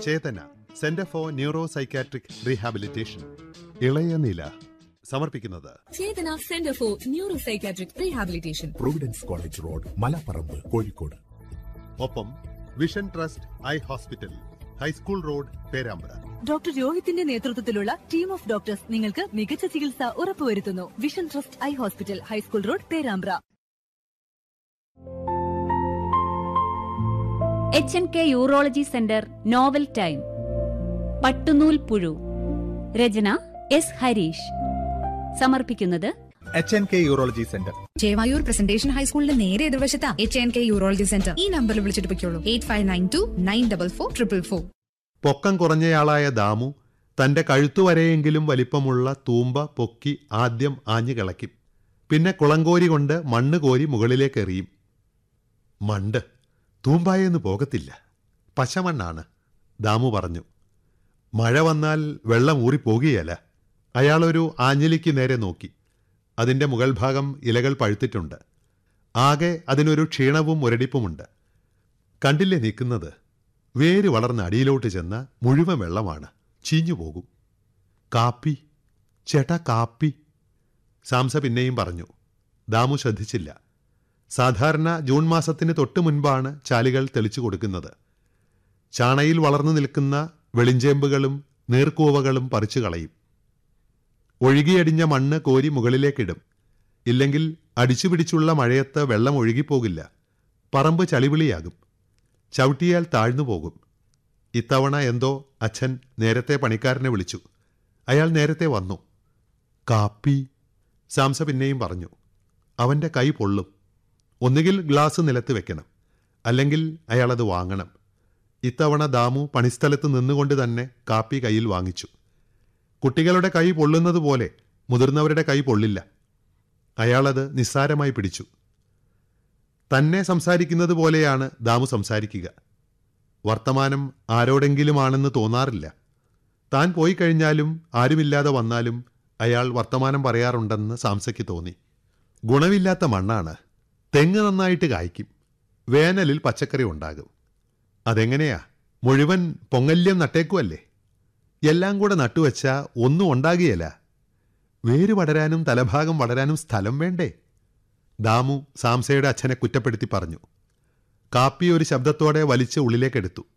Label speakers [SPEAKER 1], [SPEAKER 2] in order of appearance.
[SPEAKER 1] Chetana centre for neuro psychiatric rehabilitation ഇളയ നില സമർപ്പിക്കുന്നത്
[SPEAKER 2] Chetana centre for neuro psychiatric rehabilitation
[SPEAKER 3] providence college road Malaparamba Kozhikode
[SPEAKER 1] ഒപ്പം vision trust eye hospital high school road Perambra
[SPEAKER 4] doctor രോഹിത്തിന്റെ നേതൃത്വത്തിലുള്ള team of doctors നിങ്ങൾക്ക് മികച്ച ചികിത്സ ഉറപ്പുവരുത്തുന്നു vision trust eye hospital high school road Perambra
[SPEAKER 5] H N K urology centre novel time Pattunool Puzhu രചന S Hareesh സമർപ്പിക്കുന്നത്
[SPEAKER 6] H N K urology centre
[SPEAKER 7] Chevayur presentation ഹൈസ്കൂളിന്റെ നേരെ എതിർവശത്താ H N K urology centre ഈ നമ്പറിൽ വിളിച്ചിട്ട് പൊയ്ക്കോളൂ eight five nine two nine double four triple four
[SPEAKER 1] പൊക്കം കുറഞ്ഞയാളായ ദാമു തന്റെ കഴുത്തുവരെയെങ്കിലും വലിപ്പമുള്ള തൂമ്പ പൊക്കി ആദ്യം ആഞ്ഞു കിളയ്ക്കും പിന്നെ കുളങ്കോരി കൊണ്ട് മണ്ണ് കോരി മുകളിലേക്ക് എറിയും മണ്ട് തൂമ്പായെന്ന് പോകത്തില്ല പശമണ്ണാണ് ദാമു പറഞ്ഞു മഴ വന്നാൽ വെള്ളം ഊറിപ്പോകുകയല്ല അയാളൊരു ആഞ്ഞിലിക്ക് നേരെ നോക്കി അതിന്റെ മുകൾ ഭാഗം ഇലകൾ പഴുത്തിട്ടുണ്ട് ആകെ അതിനൊരു ക്ഷീണവും മുരടിപ്പുമുണ്ട് കണ്ടില്ലേ നിൽക്കുന്നത് വേര് വളർന്ന് അടിയിലോട്ട് ചെന്ന മുഴുവൻ വെള്ളമാണ് ചീഞ്ഞു പോകും കാപ്പി ചേട്ടാ കാപ്പി സാംസ പിന്നെയും പറഞ്ഞു ദാമു ശ്രദ്ധിച്ചില്ല സാധാരണ ജൂൺ മാസത്തിന് തൊട്ട് മുൻപാണ് ചാലുകൾ തെളിച്ചു കൊടുക്കുന്നത് ചാണയിൽ വളർന്നു നിൽക്കുന്ന വെളിഞ്ചേമ്പുകളും നീർക്കൂവകളും പറിച്ചു കളയും ഒഴുകിയടിഞ്ഞ മണ്ണ് കോരി മുകളിലേക്കിടും ഇല്ലെങ്കിൽ അടിച്ചു പിടിച്ചുള്ള മഴയത്ത് വെള്ളം ഒഴുകിപ്പോകില്ല പറമ്പ് ചളിവിളിയാകും ചവിട്ടിയാൽ താഴ്ന്നു പോകും ഇത്തവണ എന്തോ അച്ഛൻ നേരത്തെ പണിക്കാരനെ വിളിച്ചു അയാൾ നേരത്തെ വന്നു കാപ്പി സാംസ പിന്നെയും പറഞ്ഞു അവൻ്റെ കൈ പൊള്ളും ഒന്നുകിൽ ഗ്ലാസ് നിലത്ത് വെക്കണം അല്ലെങ്കിൽ അയാളത് വാങ്ങണം ഇത്തവണ ദാമു പണിസ്ഥലത്ത് നിന്നുകൊണ്ട് തന്നെ കാപ്പി കയ്യിൽ വാങ്ങിച്ചു കുട്ടികളുടെ കൈ പൊള്ളുന്നത് പോലെ മുതിർന്നവരുടെ കൈ പൊള്ളില്ല അയാളത് നിസ്സാരമായി പിടിച്ചു തന്നെ സംസാരിക്കുന്നത് പോലെയാണ് ദാമു സംസാരിക്കുക വർത്തമാനം ആരോടെങ്കിലുമാണെന്ന് തോന്നാറില്ല താൻ പോയി കഴിഞ്ഞാലും ആരുമില്ലാതെ വന്നാലും അയാൾ വർത്തമാനം പറയാറുണ്ടെന്ന് സാംസയ്ക്ക് തോന്നി ഗുണമില്ലാത്ത മണ്ണാണ് തെങ്ങ് നന്നായിട്ട് കായ്ക്കും വേനലിൽ പച്ചക്കറി ഉണ്ടാകും അതെങ്ങനെയാ മുഴുവൻ പൊങ്ങല്യം നട്ടേക്കുമല്ലേ എല്ലാം കൂടെ നട്ടുവച്ച ഒന്നും ഉണ്ടാകുകയല്ല വേര് വളരാനും തലഭാഗം വളരാനും സ്ഥലം വേണ്ടേ ദാമു സാംസയുടെ അച്ഛനെ കുറ്റപ്പെടുത്തി പറഞ്ഞു കാപ്പി ഒരു ശബ്ദത്തോടെ വലിച്ച് ഉള്ളിലേക്കെടുത്തു